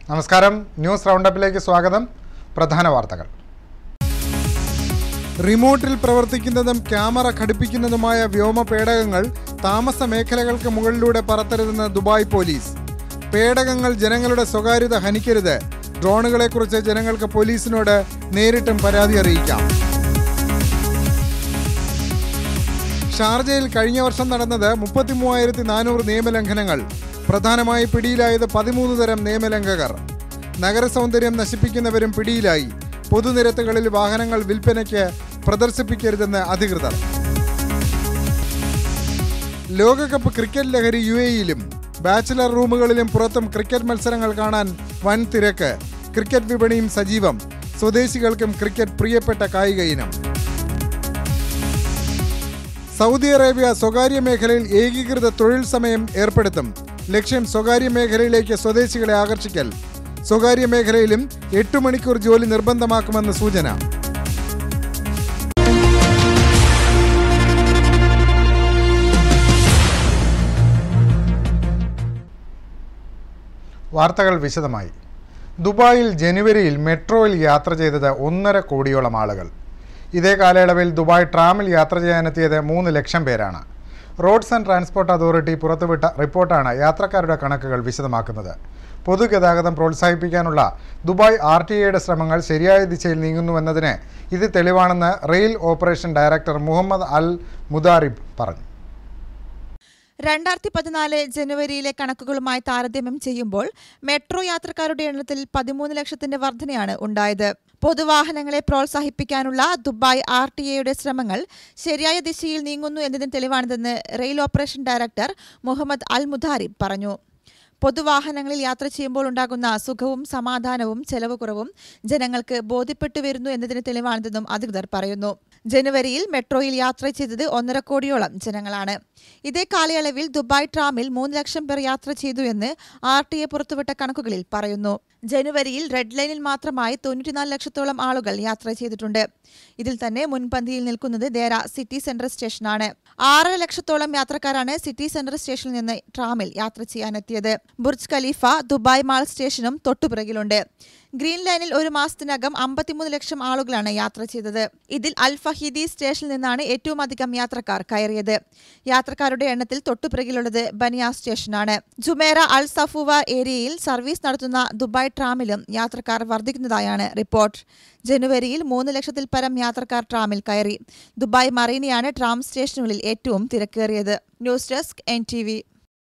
നമസ്കാരം ന്യൂസ് റൗണ്ടപ്പിലേക്ക് സ്വാഗതം പ്രധാന വാർത്തകൾ റിമോട്ടിൽ പ്രവർത്തിക്കുന്നതും ക്യാമറ ഘടിപ്പിക്കുന്നതുമായ വ്യോമ പേടകങ്ങൾ താമസ മേഖലകൾക്ക് മുകളിലൂടെ പറത്തരുതെന്ന് ദുബായ് പോലീസ് പേടകങ്ങൾ ജനങ്ങളുടെ സ്വകാര്യത ഹനിക്കരുത് ഡ്രോണുകളെക്കുറിച്ച് ജനങ്ങൾക്ക് പോലീസിനോട് നേരിട്ടും പരാതി അറിയിക്കാം ഷാർജയിൽ കഴിഞ്ഞ വർഷം നടന്നത് മുപ്പത്തി മൂവായിരത്തി നാനൂറ് നിയമലംഘനങ്ങൾ പ്രധാനമായി പിടിയിലായത് പതിമൂന്ന് തരം നിയമലംഘകർ നഗരസൗന്ദര്യം നശിപ്പിക്കുന്നവരും പിടിയിലായി പൊതുനിരത്തുകളിൽ വാഹനങ്ങൾ വിൽപ്പനയ്ക്ക് പ്രദർശിപ്പിക്കരുതെന്ന് അധികൃതർ ലോകകപ്പ് ക്രിക്കറ്റ് ലഹരി യു എയിലും ബാച്ചിലർ റൂമുകളിലും പുറത്തും ക്രിക്കറ്റ് മത്സരങ്ങൾ കാണാൻ വൻ തിരക്ക് ക്രിക്കറ്റ് വിപണിയും സജീവം സ്വദേശികൾക്കും ക്രിക്കറ്റ് പ്രിയപ്പെട്ട കായിക ഇനം സൗദി അറേബ്യ സ്വകാര്യ മേഖലയിൽ ഏകീകൃത തൊഴിൽ സമയം ഏർപ്പെടുത്തും ലക്ഷ്യം സ്വകാര്യ മേഖലയിലേക്ക് സ്വദേശികളെ ആകർഷിക്കൽ സ്വകാര്യ മേഖലയിലും എട്ട് മണിക്കൂർ ജോലി നിർബന്ധമാക്കുമെന്ന് സൂചന വാർത്തകൾ വിശദമായി ദുബായിൽ ജനുവരിയിൽ മെട്രോയിൽ യാത്ര ചെയ്തത് ഒന്നര കോടിയോളം ആളുകൾ ഇതേ കാലയളവിൽ ദുബായ് ട്രാമിൽ യാത്ര ചെയ്യാനെത്തിയത് മൂന്ന് ലക്ഷം പേരാണ് റോഡ്സ് ആൻഡ് ട്രാൻസ്പോർട്ട് അതോറിറ്റി പുറത്തുവിട്ട റിപ്പോർട്ടാണ് യാത്രക്കാരുടെ കണക്കുകൾ വിശദമാക്കുന്നത് പൊതുഗതാഗതം പ്രോത്സാഹിപ്പിക്കാനുള്ള ദുബായ് ആർ ടി എയുടെ ശ്രമങ്ങൾ ശരിയായ ദിശയിൽ നീങ്ങുന്നുവെന്നതിന് ഇത് തെളിവാണെന്ന് rail operation director Mohammed Al Mudarib പറഞ്ഞു രണ്ടായിരത്തി പതിനാല് ജനുവരിയിലെ കണക്കുകളുമായി താരതമ്യം ചെയ്യുമ്പോൾ മെട്രോ യാത്രക്കാരുടെ എണ്ണത്തിൽ പതിമൂന്ന് ലക്ഷത്തിന്റെ വർധനയാണ് ഉണ്ടായത് പൊതുവാഹനങ്ങളെ പ്രോത്സാഹിപ്പിക്കാനുള്ള ദുബായ് ആർ ടി എയുടെ ശ്രമങ്ങൾ ശരിയായ ദിശയിൽ നീങ്ങുന്നു എന്നതിന് തെളിവാണിതെന്ന് rail operation director Mohammed Al Mudharib പറഞ്ഞു പൊതുവാഹനങ്ങളിൽ യാത്ര ചെയ്യുമ്പോൾ ഉണ്ടാകുന്ന സുഖവും സമാധാനവും ചെലവ് കുറവും ജനങ്ങൾക്ക് ബോധ്യപ്പെട്ടു വരുന്നു എന്നതിന് തെളിവാണിതെന്നും അധികൃതർ പറയുന്നു ജനുവരിയിൽ മെട്രോയിൽ യാത്ര ചെയ്തത് ഒന്നര കോടിയോളം ജനങ്ങളാണ് ഇതേ കാലയളവിൽ ദുബായ് ട്രാമിൽ മൂന്ന് ലക്ഷം പേർ യാത്ര ചെയ്തു എന്ന് ആർ ടി എ പുറത്തുവിട്ട കണക്കുകളിൽ പറയുന്നു ജനുവരിയിൽ റെഡ് ലൈനിൽ മാത്രമായി തൊണ്ണൂറ്റിനാല് ലക്ഷത്തോളം ആളുകൾ യാത്ര ചെയ്തിട്ടുണ്ട് ഇതിൽ തന്നെ മുൻപന്തിയിൽ നിൽക്കുന്നത് ദേര സിറ്റി സെൻട്രൽ സ്റ്റേഷനാണ് ആറര ലക്ഷത്തോളം യാത്രക്കാരാണ് സിറ്റി സെൻട്രൽ സ്റ്റേഷനിൽ നിന്ന് ട്രാമിൽ യാത്ര ചെയ്യാനെത്തിയത് ബുർജ് ഖലീഫ ദുബായ് മാൾ സ്റ്റേഷനും തൊട്ടുപിറകിലുണ്ട് ഗ്രീൻ ലൈനിൽ ഒരു മാസത്തിനകം അമ്പത്തിമൂന്ന് ലക്ഷം ആളുകളാണ് യാത്ര ചെയ്തത് ഇതിൽ അൽ ഫഹീദി സ്റ്റേഷനിൽ നിന്നാണ് ഏറ്റവും അധികം യാത്രക്കാർ കയറിയത് യാത്രക്കാരുടെ എണ്ണത്തിൽ തൊട്ടുപിറകിലുള്ളത് ബനിയ സ്റ്റേഷനാണ് ജുമേറ അൽ സഫുവ ഏരിയയിൽ സർവീസ് നടത്തുന്ന ദുബായ് ട്രാമിലും യാത്രക്കാർ വർദ്ധിക്കുന്നതായാണ് റിപ്പോർട്ട് ജനുവരിയിൽ മൂന്ന് ലക്ഷത്തിൽ പരം യാത്രക്കാർ ട്രാമിൽ കയറി ദുബായ് മറീനയാണ് ട്രാം സ്റ്റേഷനുകളിൽ ഏറ്റവും തിരക്കേറിയത് news desk N T V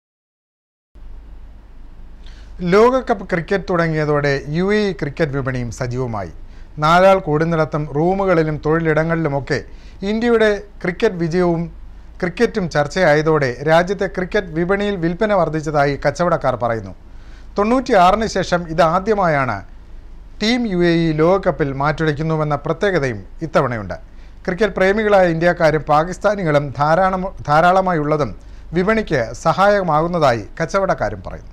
ലോകകപ്പ് ക്രിക്കറ്റ് തുടങ്ങിയതോടെ യു എ ഇ ക്രിക്കറ്റ് വിപണിയും സജീവമായി നാലാൾ കൂടുന്നിടത്തും റൂമുകളിലും തൊഴിലിടങ്ങളിലുമൊക്കെ ഇന്ത്യയുടെ ക്രിക്കറ്റ് വിജയവും ക്രിക്കറ്റും ചർച്ചയായതോടെ രാജ്യത്തെ ക്രിക്കറ്റ് വിപണിയിൽ വിൽപ്പന വർദ്ധിച്ചതായി കച്ചവടക്കാർ പറയുന്നു തൊണ്ണൂറ്റിയാറിന് ശേഷം ഇതാദ്യമായാണ് ടീം യു എ ഇ ലോകകപ്പിൽ മാറ്റുരയ്ക്കുന്നുവെന്ന പ്രത്യേകതയും ഇത്തവണയുണ്ട് ക്രിക്കറ്റ് പ്രേമികളായ ഇന്ത്യക്കാരും പാകിസ്ഥാനികളും ധാരാളം ധാരാളമായുള്ളതും വിപണിക്ക് സഹായകമാകുന്നതായി കച്ചവടക്കാരും പറയുന്നു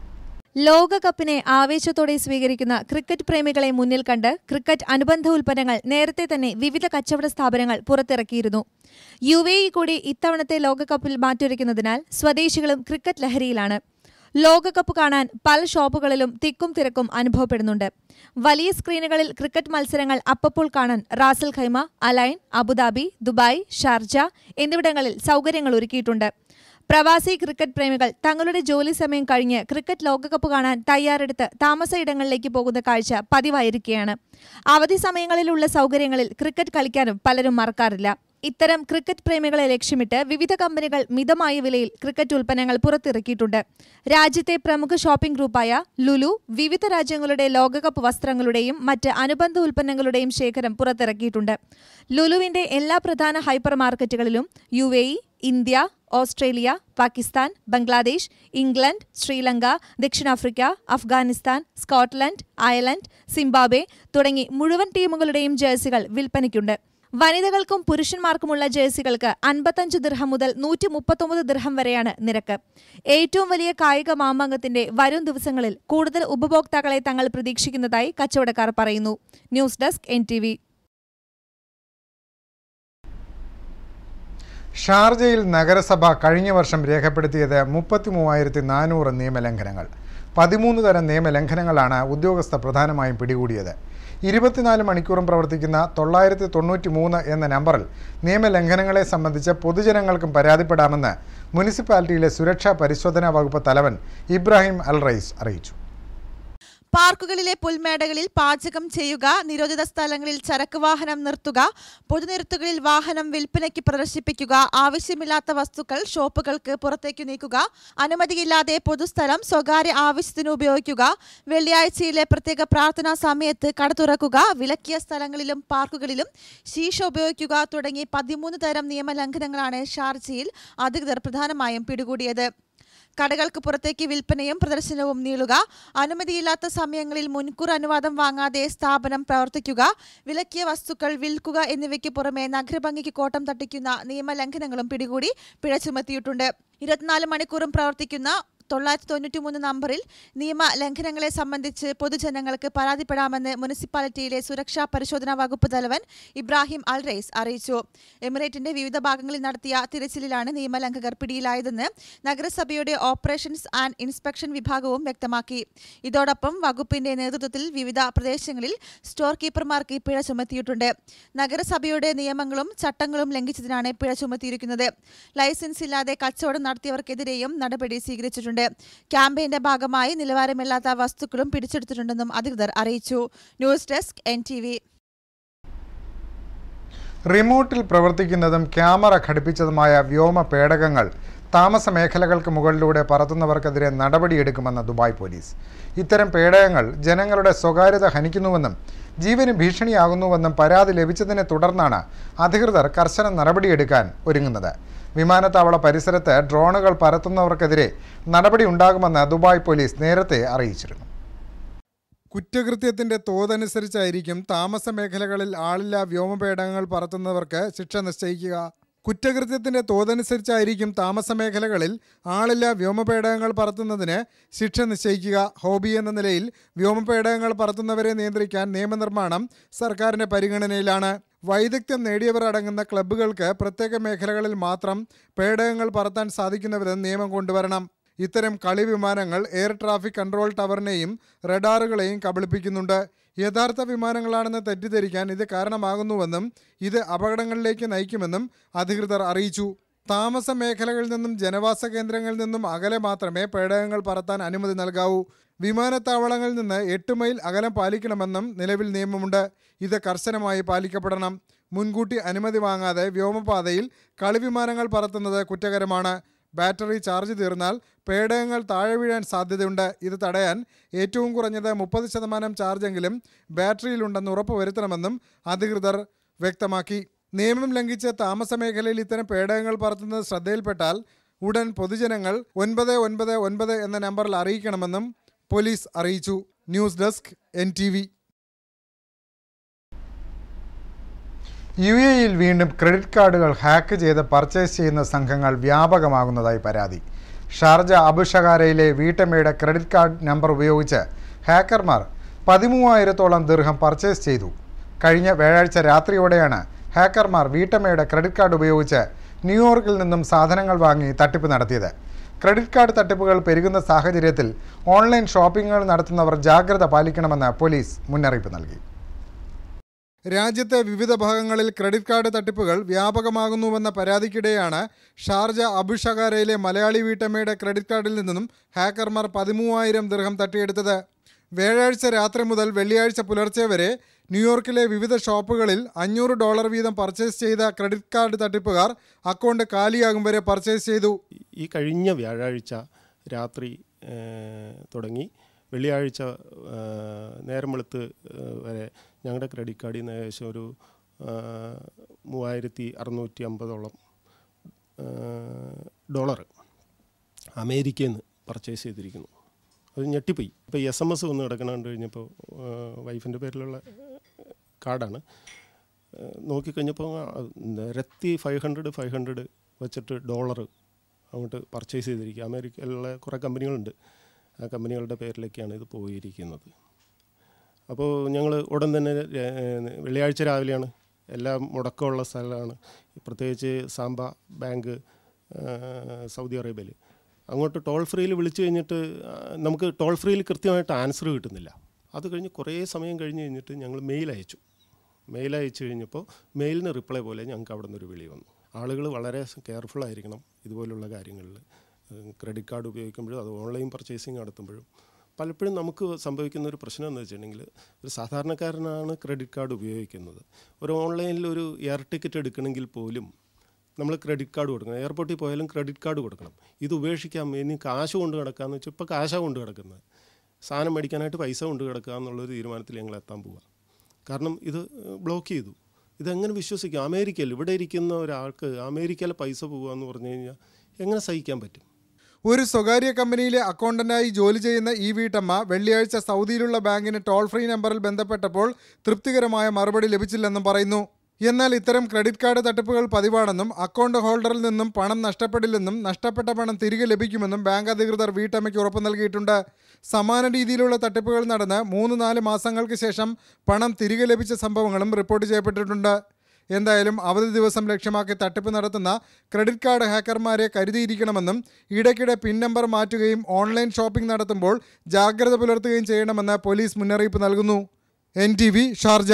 ലോകകപ്പിനെ ആവേശത്തോടെ സ്വീകരിക്കുന്ന ക്രിക്കറ്റ് പ്രേമികളെ മുന്നിൽ കണ്ട് ക്രിക്കറ്റ് അനുബന്ധ ഉൽപ്പന്നങ്ങൾ നേരത്തെ തന്നെ വിവിധ കച്ചവട സ്ഥാപനങ്ങൾ പുറത്തിറക്കിയിരുന്നു യു എ ഇ കൂടി ഇത്തവണത്തെ ലോകകപ്പിൽ മാറ്റുരയ്ക്കുന്നതിനാൽ സ്വദേശികളും ക്രിക്കറ്റ് ലഹരിയിലാണ് ലോകകപ്പ് കാണാൻ പല ഷോപ്പുകളിലും തിക്കും തിരക്കും അനുഭവപ്പെടുന്നുണ്ട് വലിയ സ്ക്രീനുകളിൽ ക്രിക്കറ്റ് മത്സരങ്ങൾ അപ്പപ്പോൾ കാണാൻ Ras al Khaimah Al Ain Abu Dhabi Dubai Sharjah എന്നിവിടങ്ങളിൽ സൗകര്യങ്ങൾ ഒരുക്കിയിട്ടുണ്ട് പ്രവാസി ക്രിക്കറ്റ് പ്രേമികൾ തങ്ങളുടെ ജോലി സമയം കഴിഞ്ഞ് ക്രിക്കറ്റ് ലോകകപ്പ് കാണാൻ തയ്യാറെടുത്ത് താമസ ഇടങ്ങളിലേക്ക് പോകുന്ന കാഴ്ച പതിവായിരിക്കുകയാണ് അവധി സമയങ്ങളിലുള്ള സൗകര്യങ്ങളിൽ ക്രിക്കറ്റ് കളിക്കാനും പലരും മറക്കാറില്ല ഇത്തരം ക്രിക്കറ്റ് പ്രേമികളെ ലക്ഷ്യമിട്ട് വിവിധ കമ്പനികൾ മിതമായ വിലയിൽ ക്രിക്കറ്റ് ഉൽപ്പന്നങ്ങൾ പുറത്തിറക്കിയിട്ടുണ്ട് രാജ്യത്തെ പ്രമുഖ ഷോപ്പിംഗ് ഗ്രൂപ്പായ ലുലു വിവിധ രാജ്യങ്ങളുടെ ലോകകപ്പ് വസ്ത്രങ്ങളുടെയും മറ്റ് അനുബന്ധ ഉൽപ്പന്നങ്ങളുടെയും ശേഖരം പുറത്തിറക്കിയിട്ടുണ്ട് ലുലുവിന്റെ എല്ലാ പ്രധാന ഹൈപ്പർ മാർക്കറ്റുകളിലും U India Australia Pakistan Bangladesh England Sri Lanka ദക്ഷിണാഫ്രിക്ക അഫ്ഗാനിസ്ഥാൻ സ്കോട്ട്ലൻഡ് അയർലൻഡ് സിംബാബ്വെ തുടങ്ങി മുഴുവൻ ടീമുകളുടെയും ജേഴ്സികൾ വിൽപ്പനയ്ക്കുണ്ട് വനിതകൾക്കും പുരുഷന്മാർക്കുമുള്ള ജേഴ്സികൾക്ക് അൻപത്തഞ്ച് ദിർഹം മുതൽ നൂറ്റി മുപ്പത്തൊമ്പത് ദിർഹം വരെയാണ് നിരക്ക് ഏറ്റവും വലിയ കായിക മാമാങ്കത്തിന്റെ വരും ദിവസങ്ങളിൽ കൂടുതൽ ഉപഭോക്താക്കളെ തങ്ങൾ പ്രതീക്ഷിക്കുന്നതായി കച്ചവടക്കാർ പറയുന്നു ന്യൂസ് ഡെസ്ക് എൻ ഷാർജയിൽ നഗരസഭ കഴിഞ്ഞ വർഷം രേഖപ്പെടുത്തിയത് മുപ്പത്തി മൂവായിരത്തി നാനൂറ് നിയമലംഘനങ്ങൾ പതിമൂന്ന് തരം നിയമലംഘനങ്ങളാണ് ഉദ്യോഗസ്ഥർ പ്രധാനമായും പിടികൂടിയത് ഇരുപത്തിനാല് മണിക്കൂറും പ്രവർത്തിക്കുന്ന തൊള്ളായിരത്തി തൊണ്ണൂറ്റി മൂന്ന് എന്ന നമ്പറിൽ നിയമലംഘനങ്ങളെ സംബന്ധിച്ച് പൊതുജനങ്ങൾക്കും പരാതിപ്പെടാമെന്ന് മുനിസിപ്പാലിറ്റിയിലെ സുരക്ഷാ പരിശോധനാ വകുപ്പ് തലവൻ ഇബ്രാഹിം അൽ റൈസ് അറിയിച്ചു പാർക്കുകളിലെ പുൽമേടകളിൽ പാചകം ചെയ്യുക നിരോധിത സ്ഥലങ്ങളിൽ ചരക്ക് വാഹനം നിർത്തുക പൊതുനിരത്തുകളിൽ വാഹനം വിൽപ്പനയ്ക്ക് പ്രദർശിപ്പിക്കുക ആവശ്യമില്ലാത്ത വസ്തുക്കൾ ഷോപ്പുകൾക്ക് പുറത്തേക്ക് നീക്കുക അനുമതിയില്ലാതെ പൊതുസ്ഥലം സ്വകാര്യ ആവശ്യത്തിന് ഉപയോഗിക്കുക വെള്ളിയാഴ്ചയിലെ പ്രത്യേക പ്രാർത്ഥനാ സമയത്ത് കട തുറക്കുക വിലക്കിയ സ്ഥലങ്ങളിലും പാർക്കുകളിലും ശീശ ഉപയോഗിക്കുക തുടങ്ങി പതിമൂന്ന് തരം നിയമലംഘനങ്ങളാണ് ഷാർജയിൽ അധികൃതർ പ്രധാനമായും പിടികൂടിയത് കടകൾക്ക് പുറത്തേക്ക് വിൽപ്പനയും പ്രദർശനവും നീളുക അനുമതിയില്ലാത്ത സമയങ്ങളിൽ മുൻകൂർ അനുവാദം വാങ്ങാതെ സ്ഥാപനം പ്രവർത്തിക്കുക വിലക്കിയ വസ്തുക്കൾ വിൽക്കുക എന്നിവയ്ക്ക് പുറമെ നഗരഭംഗിക്ക് കോട്ടം തട്ടിക്കുന്ന നിയമലംഘനങ്ങളും പിടികൂടി പിഴ ചുമത്തിയിട്ടുണ്ട് ഇരുപത്തിനാല് മണിക്കൂറും പ്രവർത്തിക്കുന്ന തൊള്ളായിരത്തി തൊണ്ണൂറ്റി മൂന്ന് നമ്പറിൽ നിയമ ലംഘനങ്ങളെ സംബന്ധിച്ച് പൊതുജനങ്ങൾക്ക് പരാതിപ്പെടാമെന്ന് മുനിസിപ്പാലിറ്റിയിലെ സുരക്ഷാ പരിശോധനാ വകുപ്പ് തലവൻ ഇബ്രാഹിം അൽ റൈസ് അറിയിച്ചു എമിറേറ്റിന്റെ വിവിധ ഭാഗങ്ങളിൽ നടത്തിയ തിരച്ചിലിലാണ് നിയമലംഘകർ പിടിയിലായതെന്ന് നഗരസഭയുടെ ഓപ്പറേഷൻസ് ആൻഡ് ഇൻസ്പെക്ഷൻ വിഭാഗവും വ്യക്തമാക്കി ഇതോടൊപ്പം വകുപ്പിന്റെ നേതൃത്വത്തിൽ വിവിധ പ്രദേശങ്ങളിൽ സ്റ്റോർ കീപ്പർമാർക്ക് പിഴ ചുമത്തിയിട്ടുണ്ട് നഗരസഭയുടെ നിയമങ്ങളും ചട്ടങ്ങളും ലംഘിച്ചതിനാണ് പിഴ ചുമത്തിയിരിക്കുന്നത് ലൈസൻസ് ഇല്ലാതെ കച്ചവടം നടത്തിയവർക്കെതിരെയും നടപടി സ്വീകരിച്ചിട്ടുണ്ട് ക്യാമ്പയിന്റെ ഭാഗമായി നിലവാരമില്ലാത്ത വസ്തുക്കളും പിടിച്ചെടുത്തിട്ടുണ്ടെന്നും അധികൃതർ അറിയിച്ചു news desk N T V റിമോട്ടിൽ പ്രവർത്തിക്കുന്നതും ക്യാമറ ഘടിപ്പിച്ചതുമായ വ്യോമ പേടകങ്ങൾ താമസ മേഖലകൾക്ക് മുകളിലൂടെ പറത്തുന്നവർക്കെതിരെ നടപടിയെടുക്കുമെന്ന് ദുബായ് പോലീസ് ഇത്തരം പേടകങ്ങൾ ജനങ്ങളുടെ സ്വകാര്യത ഹനിക്കുന്നുവെന്നും ജീവന് ഭീഷണിയാകുന്നുവെന്നും പരാതി ലഭിച്ചതിനെ തുടർന്നാണ് അധികൃതർ കർശന നടപടിയെടുക്കാൻ ഒരുങ്ങുന്നത് വിമാനത്താവള പരിസരത്ത് ഡ്രോണുകൾ പറത്തുന്നവർക്കെതിരെ നടപടി ഉണ്ടാകുമെന്ന് ദുബായ് പോലീസ് നേരത്തെ അറിയിച്ചിരുന്നു കുറ്റകൃത്യത്തിന്റെ തോതനുസരിച്ചായിരിക്കും താമസ മേഖലകളിൽ ആളില്ലാ വ്യോമപേടകങ്ങൾ പറത്തുന്നവർക്ക് ശിക്ഷ നിശ്ചയിക്കുക കുറ്റകൃത്യത്തിന്റെ തോതനുസരിച്ചായിരിക്കും താമസ മേഖലകളിൽ ആളില്ലാ വ്യോമപേടകങ്ങൾ പറത്തുന്നതിന് ശിക്ഷ നിശ്ചയിക്കുക ഹോബി എന്ന നിലയിൽ വ്യോമപേടകങ്ങൾ പറത്തുന്നവരെ നിയന്ത്രിക്കാൻ നിയമനിർമ്മാണം സർക്കാരിന്റെ പരിഗണനയിലാണ് വൈദഗ്ധ്യം നേടിയവർ അടങ്ങുന്ന ക്ലബ്ബുകൾക്ക് പ്രത്യേക മേഖലകളിൽ മാത്രം പേടകങ്ങൾ പറത്താൻ സാധിക്കുന്ന വിധം നിയമം കൊണ്ടുവരണം ഇത്തരം കളി വിമാനങ്ങൾ എയർ ട്രാഫിക് കൺട്രോൾ ടവറിനെയും റഡാറുകളെയും കബളിപ്പിക്കുന്നുണ്ട് യഥാർത്ഥ വിമാനങ്ങളാണെന്ന് തെറ്റിദ്ധരിക്കാൻ ഇത് കാരണമാകുന്നുവെന്നും ഇത് അപകടങ്ങളിലേക്ക് നയിക്കുമെന്നും അധികൃതർ അറിയിച്ചു താമസ മേഖലകളിൽ നിന്നും ജനവാസ കേന്ദ്രങ്ങളിൽ നിന്നും അകലെ മാത്രമേ പേടകങ്ങൾ പറത്താൻ അനുമതി നൽകാവൂ വിമാനത്താവളങ്ങളിൽ നിന്ന് എട്ട് മൈൽ അകലം പാലിക്കണമെന്നും നിലവിൽ നിയമമുണ്ട് ഇത് കർശനമായി പാലിക്കപ്പെടണം മുൻകൂട്ടി അനുമതി വാങ്ങാതെ വ്യോമപാതയിൽ കളിവിമാനങ്ങൾ പറത്തുന്നത് കുറ്റകരമാണ് ബാറ്ററി ചാർജ് തീർന്നാൽ പേടകങ്ങൾ താഴെ വീഴാൻ സാധ്യതയുണ്ട് ഇത് തടയാൻ ഏറ്റവും കുറഞ്ഞത് മുപ്പത് ശതമാനം ചാർജെങ്കിലും ബാറ്ററിയിലുണ്ടെന്ന് ഉറപ്പുവരുത്തണമെന്നും അധികൃതർ വ്യക്തമാക്കി നിയമം ലംഘിച്ച് താമസ മേഖലയിൽ ഇത്തരം പേടകങ്ങൾ പറത്തുന്നത് ശ്രദ്ധയിൽപ്പെട്ടാൽ ഉടൻ പൊതുജനങ്ങൾ ഒൻപത് ഒൻപത് ഒൻപത് എന്ന നമ്പറിൽ അറിയിക്കണമെന്നും പോലീസ് അറിയിച്ചു news desk N T V U എയിൽ വീണ്ടും ക്രെഡിറ്റ് കാർഡുകൾ ഹാക്ക് ചെയ്ത് പർച്ചേസ് ചെയ്യുന്ന സംഘങ്ങൾ വ്യാപകമാകുന്നതായി പരാതി ഷാർജ അബുഷകാരയിലെ വീട്ടമ്മയുടെ ക്രെഡിറ്റ് കാർഡ് നമ്പർ ഉപയോഗിച്ച് ഹാക്കർമാർ പതിമൂവായിരത്തോളം ദീർഘം പർച്ചേസ് ചെയ്തു കഴിഞ്ഞ വ്യാഴാഴ്ച രാത്രിയോടെയാണ് ഹാക്കർമാർ വീട്ടമ്മയുടെ ക്രെഡിറ്റ് കാർഡ് ഉപയോഗിച്ച് ന്യൂയോർക്കിൽ നിന്നും സാധനങ്ങൾ വാങ്ങി തട്ടിപ്പ് നടത്തിയത് ക്രെഡിറ്റ് കാർഡ് തട്ടിപ്പുകൾ പെരുകുന്ന സാഹചര്യത്തിൽ ഓൺലൈൻ ഷോപ്പിംഗുകൾ നടത്തുന്നവർ ജാഗ്രത പാലിക്കണമെന്ന് പോലീസ് മുന്നറിയിപ്പ് നൽകി രാജ്യത്തെ വിവിധ ഭാഗങ്ങളിൽ ക്രെഡിറ്റ് കാർഡ് തട്ടിപ്പുകൾ വ്യാപകമാകുന്നുവെന്ന പരാതിക്കിടെയാണ് ഷാർജ അബുഷകാരയിലെ മലയാളി വീട്ടമ്മയുടെ ക്രെഡിറ്റ് കാർഡിൽ നിന്നും ഹാക്കർമാർ പതിമൂവായിരം ദീർഘം തട്ടിയെടുത്തത് വ്യാഴാഴ്ച രാത്രി മുതൽ വെള്ളിയാഴ്ച പുലർച്ചെ വരെ ന്യൂയോർക്കിലെ വിവിധ ഷോപ്പുകളിൽ അഞ്ഞൂറ് ഡോളർ വീതം പർച്ചേസ് ചെയ്ത ക്രെഡിറ്റ് കാർഡ് തട്ടിപ്പുകാർ അക്കൗണ്ട് കാലിയാകും വരെ പർച്ചേസ് ചെയ്തു ഈ കഴിഞ്ഞ വ്യാഴാഴ്ച രാത്രി ഏഹ്, തുടങ്ങി വെള്ളിയാഴ്ച ഏഹ്, നേരം വെളുത്ത് ഏഹ്, വരെ ഞങ്ങളുടെ ക്രെഡിറ്റ് കാർഡിൽ നിന്ന് ഏകദേശം ഒരു ഏഹ്, മൂവായിരത്തി അറുന്നൂറ്റി അമ്പതോളം ഡോളർ അമേരിക്കയിൽ നിന്ന് പർച്ചേസ് ചെയ്തിരിക്കുന്നു അത് ഞെട്ടിപ്പോയി ഇപ്പോൾ എസ് എം എസ് വന്ന് കിടക്കണ കണ്ടു കഴിഞ്ഞപ്പോൾ വൈഫിൻ്റെ പേരിലുള്ള കാർഡാണ് ഏഹ് നോക്കിക്കഴിഞ്ഞപ്പോൾ അത് നിരത്തി ഫൈവ് ഹൺഡ്രഡ് ഫൈവ് ഹൺഡ്രഡ് വെച്ചിട്ട് ഡോളർ അങ്ങോട്ട് പർച്ചേസ് ചെയ്തിരിക്കുക അമേരിക്കയിലുള്ള കുറേ കമ്പനികളുണ്ട് ആ കമ്പനികളുടെ പേരിലേക്കാണ് ഇത് പോയിരിക്കുന്നത് അപ്പോൾ ഞങ്ങൾ ഉടൻ തന്നെ ഏഹ്, വെള്ളിയാഴ്ച രാവിലെയാണ് എല്ലാം മുടക്കമുള്ള സ്ഥലമാണ് പ്രത്യേകിച്ച് സാമ്പ ബാങ്ക് ഏഹ്, സൗദി അറേബ്യയിൽ അങ്ങോട്ട് ടോൾ ഫ്രീയിൽ വിളിച്ചു കഴിഞ്ഞിട്ട് ആ, നമുക്ക് ടോൾ ഫ്രീയിൽ കൃത്യമായിട്ട് ആൻസർ കിട്ടുന്നില്ല അത് കഴിഞ്ഞ് കുറേ സമയം കഴിഞ്ഞ് കഴിഞ്ഞിട്ട് ഞങ്ങൾ മെയിൽ അയച്ചു മെയിൽ അയച്ചു കഴിഞ്ഞപ്പോൾ മെയിലിന് റിപ്ലൈ പോലെ ഞങ്ങൾക്ക് അവിടെ നിന്നൊരു വിളി വന്നു ആളുകൾ വളരെ കെയർഫുൾ ആയിരിക്കണം ഇതുപോലുള്ള കാര്യങ്ങളിൽ ക്രെഡിറ്റ് കാർഡ് ഉപയോഗിക്കുമ്പോഴും അത് ഓൺലൈൻ പർച്ചേസിങ് നടത്തുമ്പോഴും പലപ്പോഴും നമുക്ക് സംഭവിക്കുന്ന ഒരു പ്രശ്നം എന്ന് വെച്ചിട്ടുണ്ടെങ്കിൽ ഒരു സാധാരണക്കാരനാണ് ക്രെഡിറ്റ് കാർഡ് ഉപയോഗിക്കുന്നത് ഒരു ഓൺലൈനിൽ ഒരു എയർ ടിക്കറ്റ് എടുക്കണമെങ്കിൽ പോലും നമ്മൾ ക്രെഡിറ്റ് കാർഡ് കൊടുക്കണം എയർപോർട്ടിൽ പോയാലും ക്രെഡിറ്റ് കാർഡ് കൊടുക്കണം ഇത് ഉപേക്ഷിക്കാം ഇനി കാശ് കൊണ്ട് കിടക്കാമെന്ന് വെച്ചാൽ ഇപ്പോൾ കാശാണ് കൊണ്ട് കിടക്കുന്നത് സാധനം മേടിക്കാനായിട്ട് പൈസ കൊണ്ട് കിടക്കുക എന്നുള്ളൊരു തീരുമാനത്തിൽ ഞങ്ങൾ എത്താൻ പോവുക കാരണം ഇത് ബ്ലോക്ക് ചെയ്തു ഇതെങ്ങനെ വിശ്വസിക്കും അമേരിക്കയിൽ ഇവിടെ ഇരിക്കുന്ന ഒരാൾക്ക് അമേരിക്കയിലെ പൈസ പോകുക എന്ന് പറഞ്ഞു കഴിഞ്ഞാൽ എങ്ങനെ സഹിക്കാൻ പറ്റും ഒരു സ്വകാര്യ കമ്പനിയിലെ അക്കൗണ്ടന്റായി ജോലി ചെയ്യുന്ന ഈ വീട്ടമ്മ വെള്ളിയാഴ്ച സൗദിയിലുള്ള ബാങ്കിന് ടോൾ ഫ്രീ നമ്പറിൽ ബന്ധപ്പെട്ടപ്പോൾ തൃപ്തികരമായ മറുപടി ലഭിച്ചില്ലെന്നും പറയുന്നു എന്നാൽ ഇത്തരം ക്രെഡിറ്റ് കാർഡ് തട്ടിപ്പുകൾ പതിവാണെന്നും അക്കൗണ്ട് ഹോൾഡറിൽ നിന്നും പണം നഷ്ടപ്പെടില്ലെന്നും നഷ്ടപ്പെട്ട പണം തിരികെ ലഭിക്കുമെന്നും ബാങ്ക് അധികൃതർ വീട്ടമ്മയ്ക്ക് ഉറപ്പ് നൽകിയിട്ടുണ്ട് സമാന രീതിയിലുള്ള തട്ടിപ്പുകൾ നടന്ന് മൂന്ന് നാല് മാസങ്ങൾക്ക് ശേഷം പണം തിരികെ ലഭിച്ച സംഭവങ്ങളും റിപ്പോർട്ട് ചെയ്യപ്പെട്ടിട്ടുണ്ട് എന്തായാലും അവധി ദിവസം ലക്ഷ്യമാക്കി തട്ടിപ്പ് നടത്തുന്ന ക്രെഡിറ്റ് കാർഡ് ഹാക്കർമാരെ കരുതിയിരിക്കണമെന്നും ഇടയ്ക്കിടെ പിൻ നമ്പർ മാറ്റുകയും ഓൺലൈൻ ഷോപ്പിംഗ് നടത്തുമ്പോൾ ജാഗ്രത പുലർത്തുകയും ചെയ്യണമെന്ന് പോലീസ് മുന്നറിയിപ്പ് നൽകുന്നു എൻ ടി വി ഷാർജ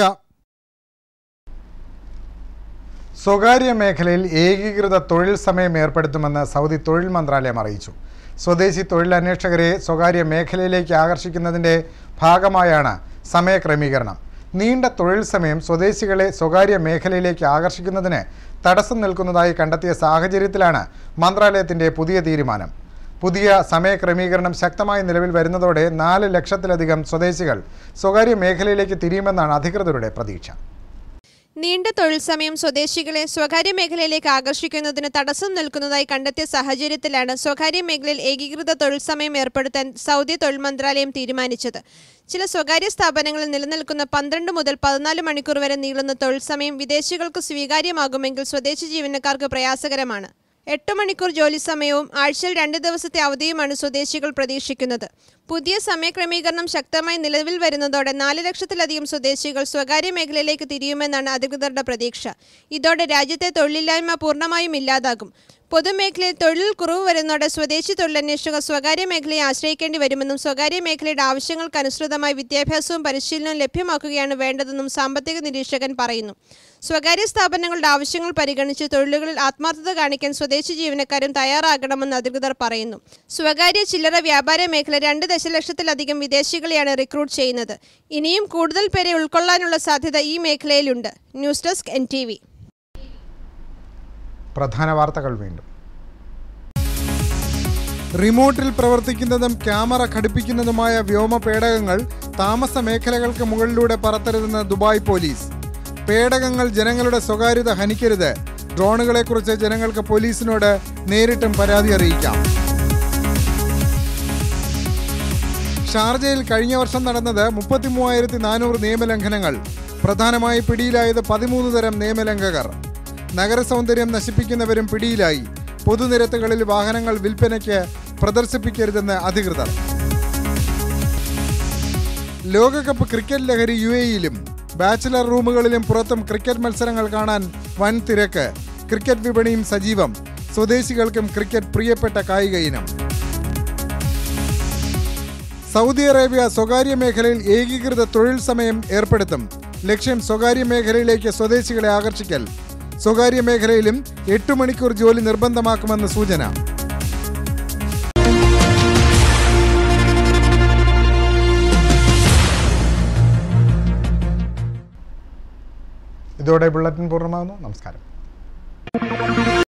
സ്വകാര്യ മേഖലയിൽ ഏകീകൃത തൊഴിൽ സമയം ഏർപ്പെടുത്തുമെന്ന് സൗദി തൊഴിൽ മന്ത്രാലയം അറിയിച്ചു സ്വദേശി തൊഴിലന്വേഷകരെ സ്വകാര്യ മേഖലയിലേക്ക് ആകർഷിക്കുന്നതിൻ്റെ ഭാഗമായാണ് സമയക്രമീകരണം നീണ്ട തൊഴിൽ സമയം സ്വദേശികളെ സ്വകാര്യ മേഖലയിലേക്ക് ആകർഷിക്കുന്നതിന് തടസ്സം നിൽക്കുന്നതായി കണ്ടെത്തിയ സാഹചര്യത്തിലാണ് മന്ത്രാലയത്തിൻ്റെ പുതിയ തീരുമാനം പുതിയ സമയക്രമീകരണം ശക്തമായി നിലവിൽ വരുന്നതോടെ നാല് ലക്ഷത്തിലധികം സ്വദേശികൾ സ്വകാര്യ മേഖലയിലേക്ക് തിരിയുമെന്നാണ് അധികൃതരുടെ പ്രതീക്ഷ നീണ്ട തൊഴിൽ സമയം സ്വദേശികളെ സ്വകാര്യ മേഖലയിലേക്ക് ആകർഷിക്കുന്നതിന് തടസ്സം നിൽക്കുന്നതായി കണ്ടെത്തിയ സാഹചര്യത്തിലാണ് സ്വകാര്യ മേഖലയിൽ ഏകീകൃത തൊഴിൽ സമയം ഏർപ്പെടുത്താൻ സൗദി തൊഴിൽ മന്ത്രാലയം തീരുമാനിച്ചത് ചില സ്വകാര്യ സ്ഥാപനങ്ങളിൽ നിലനിൽക്കുന്ന പന്ത്രണ്ട് മുതൽ പതിനാല് മണിക്കൂർ വരെ നീളുന്ന തൊഴിൽ സമയം വിദേശികൾക്ക് സ്വീകാര്യമാകുമെങ്കിൽ സ്വദേശി ജീവനക്കാർക്ക് പ്രയാസകരമാണ് എട്ട് മണിക്കൂർ ജോലി സമയവും ആഴ്ചയിൽ രണ്ട് ദിവസത്തെ അവധിയുമാണ് സ്വദേശികൾ പ്രതീക്ഷിക്കുന്നത് പുതിയ സമയക്രമീകരണം ശക്തമായി നിലവിൽ വരുന്നതോടെ നാല് ലക്ഷത്തിലധികം സ്വദേശികൾ സ്വകാര്യ മേഖലയിലേക്ക് തിരിയുമെന്നാണ് അധികൃതരുടെ പ്രതീക്ഷ ഇതോടെ രാജ്യത്തെ തൊഴിലില്ലായ്മ പൂർണ്ണമായും ഇല്ലാതാകും പൊതുമേഖലയിൽ തൊഴിൽ കുറവ് വരുന്നതോടെ സ്വദേശി തൊഴിലന്വേഷകർ സ്വകാര്യ മേഖലയെ ആശ്രയിക്കേണ്ടി വരുമെന്നും സ്വകാര്യ മേഖലയുടെ ആവശ്യങ്ങൾക്കനുസൃതമായി വിദ്യാഭ്യാസവും പരിശീലനവും ലഭ്യമാക്കുകയാണ് വേണ്ടതെന്നും സാമ്പത്തിക നിരീക്ഷകൻ പറയുന്നു സ്വകാര്യ സ്ഥാപനങ്ങളുടെ ആവശ്യങ്ങൾ പരിഗണിച്ച് തൊഴിലുകളിൽ ആത്മാർത്ഥത കാണിക്കാൻ സ്വദേശി ജീവനക്കാരും തയ്യാറാകണമെന്ന് അധികൃതർ പറയുന്നു സ്വകാര്യ ചില്ലറ വ്യാപാര മേഖല രണ്ട് ദശലക്ഷത്തിലധികം വിദേശികളെയാണ് റിക്രൂട്ട് ചെയ്യുന്നത് ഇനിയും കൂടുതൽ പേരെ ഉൾക്കൊള്ളാനുള്ള സാധ്യത ഈ മേഖലയിലുണ്ട് news desk N T V പ്രധാന വാർത്തകൾ വീണ്ടും റിമോട്ടിൽ പ്രവർത്തിക്കുന്നതും ക്യാമറ ഘടിപ്പിക്കുന്നതുമായ വ്യോമ പേടകങ്ങൾ താമസ മേഖലകൾക്ക് മുകളിലൂടെ പറത്തരുതെന്ന് ദുബായ് പോലീസ് പേടകങ്ങൾ ജനങ്ങളുടെ സ്വകാര്യത ഹനിക്കരുത് ഡ്രോണുകളെക്കുറിച്ച് ജനങ്ങൾക്ക് പോലീസിനോട് നേരിട്ടും പരാതി അറിയിക്കാം ഷാർജയിൽ കഴിഞ്ഞ വർഷം നടന്നത് മുപ്പത്തി മൂവായിരത്തി നാനൂറ് നിയമലംഘനങ്ങൾ പ്രധാനമായി പിടിയിലായത് പതിമൂന്ന് തരം നിയമലംഘകർ നഗരസൗന്ദര്യം നശിപ്പിക്കുന്നവരും പിടിയിലായി പൊതുനിരത്തുകളിൽ വാഹനങ്ങൾ വിൽപ്പനയ്ക്ക് പ്രദർശിപ്പിക്കരുതെന്ന് അധികൃതർ ലോകകപ്പ് ക്രിക്കറ്റ് ലഹരി യു എയിലും ബാച്ചിലർ റൂമുകളിലും പുറത്തും ക്രിക്കറ്റ് മത്സരങ്ങൾ കാണാൻ വൻ തിരക്ക് ക്രിക്കറ്റ് വിപണിയും സജീവം സ്വദേശികൾക്കും ക്രിക്കറ്റ് പ്രിയപ്പെട്ട കായിക ഇനം സൗദി അറേബ്യ സ്വകാര്യ മേഖലയിൽ ഏകീകൃത തൊഴിൽ സമയം ഏർപ്പെടുത്തും ലക്ഷ്യം സ്വകാര്യ മേഖലയിലേക്ക് സ്വദേശികളെ ആകർഷിക്കൽ സ്വകാര്യ മേഖലയിലും എട്ട് മണിക്കൂർ ജോലി നിർബന്ധമാക്കുമെന്ന് സൂചന ഇതോടെ ബുള്ളറ്റിൻ പൂർണ്ണമാകുന്നു നമസ്കാരം